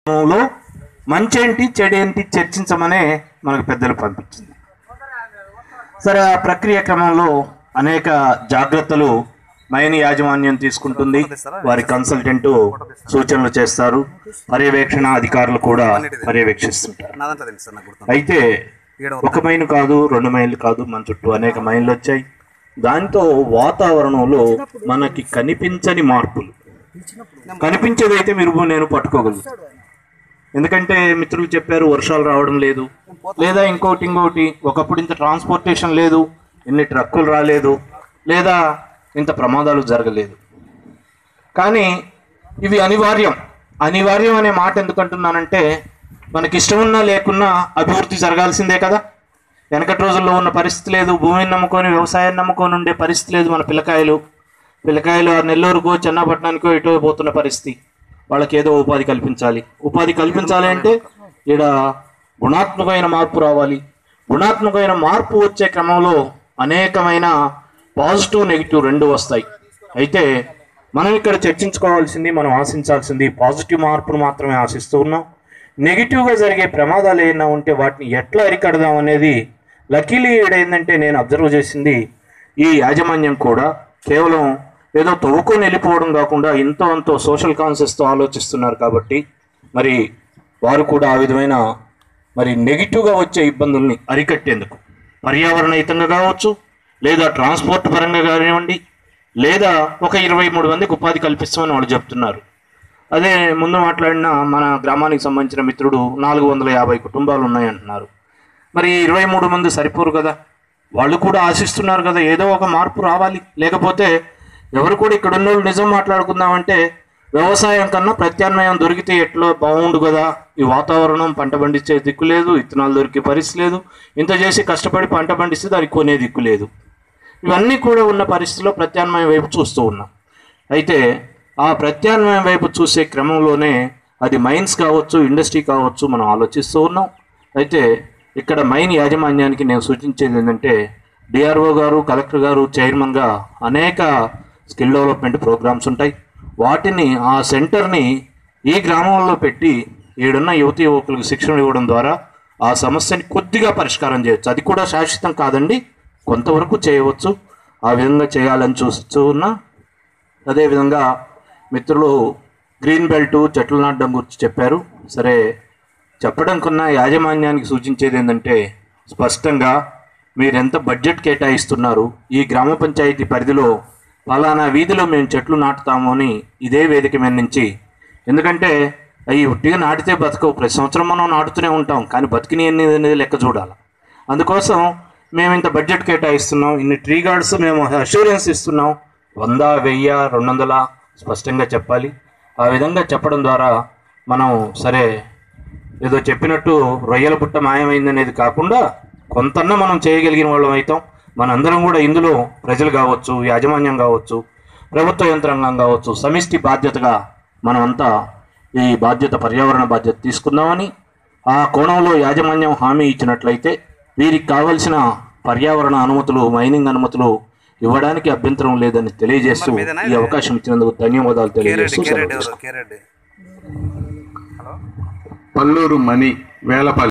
లో మంచేంటి చెడేంటి చర్చించమనే మనకు పెద్దలు పంపించింది సరే ఆ ప్రక్రియ క్రమంలో అనేక జాగ్రత్తలు మైని యాజమాన్యం తీసుకుంటుంది వారి కన్సల్టెంట్ సూచనలు చేస్తారు పర్యవేక్షణ అధికారులు కూడా పర్యవేక్షిస్తుంటారు నా దాంట్లో తెలుసు సార్ నాకు గుర్తు అయితే ఒక మైలు కాదు రెండు మైళ్ళు కాదు మన చుట్టూ అనేక మైళ్ళు వచ్చాయి దాంతో వాతావరణంలో మనకి కనిపించని మార్పులు కనిపించేదైతే మీరు నేను పట్టుకోగలుగుతాను ఎందుకంటే మిత్రులు చెప్పారు వర్షాలు రావడం లేదు లేదా ఇంకోటి ఇంకోటి ఒకప్పుడు ఇంత ట్రాన్స్పోర్టేషన్ లేదు ఇన్ని ట్రక్కులు రాలేదు లేదా ఇంత ప్రమాదాలు జరగలేదు కానీ ఇవి అనివార్యం అనివార్యం అనే మాట ఎందుకు అంటున్నానంటే మనకి ఇష్టం ఉన్నా లేకున్నా అభివృద్ధి జరగాల్సిందే కదా వెనకటి రోజుల్లో ఉన్న పరిస్థితి లేదు భూమిని నమ్ముకొని వ్యవసాయాన్ని నమ్ముకొని ఉండే పరిస్థితి లేదు మన పిల్లకాయలు పిల్లకాయలు ఆ నెల్లూరుకో చెన్నపట్నానికో ఎటో పోతున్న పరిస్థితి వాళ్ళకి ఏదో ఉపాధి కల్పించాలి ఉపాధి కల్పించాలి అంటే ఈడ గుణాత్మకమైన మార్పు రావాలి గుణాత్మకమైన మార్పు వచ్చే క్రమంలో అనేకమైన పాజిటివ్ నెగిటివ్ రెండు వస్తాయి అయితే మనం ఇక్కడ చర్చించుకోవాల్సింది మనం ఆశించాల్సింది పాజిటివ్ మార్పును మాత్రమే ఆశిస్తూ ఉన్నాం నెగిటివ్గా జరిగే ప్రమాదాలు ఏమైనా ఉంటే వాటిని ఎట్లా అరికడదాం అనేది లక్కీలీ ఏంటంటే నేను అబ్జర్వ్ చేసింది ఈ యాజమాన్యం కూడా కేవలం ఏదో తవ్వుకొని వెళ్ళిపోవడం కాకుండా ఇంతో అంతో సోషల్ కాన్సెస్తో ఆలోచిస్తున్నారు కాబట్టి మరి వారు కూడా ఆ విధమైన మరి నెగిటివ్గా వచ్చే ఇబ్బందుల్ని అరికట్టేందుకు పర్యావరణహితంగా కావచ్చు లేదా ట్రాన్స్పోర్ట్ పరంగా కానివ్వండి లేదా ఒక ఇరవై మూడు మందికి ఉపాధి కల్పిస్తామని వాళ్ళు చెప్తున్నారు అదే ముందు మాట్లాడిన మన గ్రామానికి సంబంధించిన మిత్రుడు నాలుగు వందల యాభై కుటుంబాలు ఉన్నాయంటున్నారు మరి ఇరవై మూడు మంది సరిపోరు కదా వాళ్ళు కూడా ఆశిస్తున్నారు కదా ఏదో ఒక మార్పు రావాలి లేకపోతే ఎవరు కూడా ఇక్కడ ఉన్న వాళ్ళు నిజం మాట్లాడుకుందామంటే వ్యవసాయం కన్నా ప్రత్యామ్నాయం దొరికితే ఎట్లా బాగుండు కదా ఈ వాతావరణం పంట పండించే దిక్కు లేదు విత్తనాలు దొరికే పరిస్థితి లేదు ఇంత చేసి కష్టపడి పంట పండిస్తే దానికి కొనే దిక్కు లేదు ఇవన్నీ కూడా ఉన్న పరిస్థితిలో ప్రత్యామ్నాయం వైపు చూస్తూ ఉన్నాం అయితే ఆ ప్రత్యామ్నాయం వైపు చూసే క్రమంలోనే అది మైన్స్ కావచ్చు ఇండస్ట్రీ కావచ్చు మనం ఆలోచిస్తూ ఉన్నాం అయితే ఇక్కడ మైన్ యాజమాన్యానికి నేను సూచించేది ఏంటంటే డిఆర్ఓ గారు కలెక్టర్ గారు చైర్మన్గా అనేక స్కిల్ డెవలప్మెంట్ ప్రోగ్రామ్స్ ఉంటాయి వాటిని ఆ సెంటర్ని ఈ గ్రామంలో పెట్టి ఈడున్న యువతి యువకులకు శిక్షణ ఇవ్వడం ద్వారా ఆ సమస్యని కొద్దిగా పరిష్కారం చేయొచ్చు అది కూడా శాశ్వతం కాదండి కొంతవరకు చేయవచ్చు ఆ విధంగా చేయాలని చూస్తూ ఉన్నా అదేవిధంగా మిత్రులు గ్రీన్ బెల్ట్ చెట్లు నాటడం గురించి చెప్పారు సరే చెప్పడం కన్నా యాజమాన్యానికి సూచించేది ఏంటంటే స్పష్టంగా మీరెంత బడ్జెట్ కేటాయిస్తున్నారు ఈ గ్రామ పంచాయతీ పరిధిలో ఫలానా వీధిలో మేము చెట్లు నాటుతాము అని ఇదే వేదిక మీద నుంచి ఎందుకంటే అవి ఉట్టిగా నాటితే బతకవు ప్రతి సంవత్సరం మనం నాటుతూనే ఉంటాం కానీ బతికిని అనేది లెక్క చూడాలి అందుకోసం మేము ఇంత బడ్జెట్ కేటాయిస్తున్నాం ఇన్ని ట్రీ గార్డ్స్ మేము అష్యూరెన్స్ ఇస్తున్నాం వంద వెయ్యి రెండు వందల స్పష్టంగా చెప్పాలి ఆ విధంగా చెప్పడం ద్వారా మనం సరే ఏదో చెప్పినట్టు రొయ్యల పుట్ట మాయమైందనేది కాకుండా కొంతన్న మనం చేయగలిగిన వాళ్ళం అవుతాం మనందరం కూడా ఇందులో ప్రజలు కావచ్చు యాజమాన్యం కావచ్చు ప్రభుత్వ యంత్రాంగం కావచ్చు సమిష్టి బాధ్యతగా మనమంతా ఈ బాధ్యత పర్యావరణ బాధ్యత తీసుకుందామని ఆ కోణంలో యాజమాన్యం హామీ ఇచ్చినట్లయితే వీరికి కావలసిన పర్యావరణ అనుమతులు మైనింగ్ అనుమతులు ఇవ్వడానికి అభ్యంతరం లేదని తెలియజేస్తూ ఈ అవకాశం ఇచ్చినందుకు ధన్యవాదాలు కేరెడ్డి తెలియజేస్తూ సెలవు కేరెడ్డి తీసుకుంటాను. కేరెడ్డి పల్లూరు మణి వేలపల్లి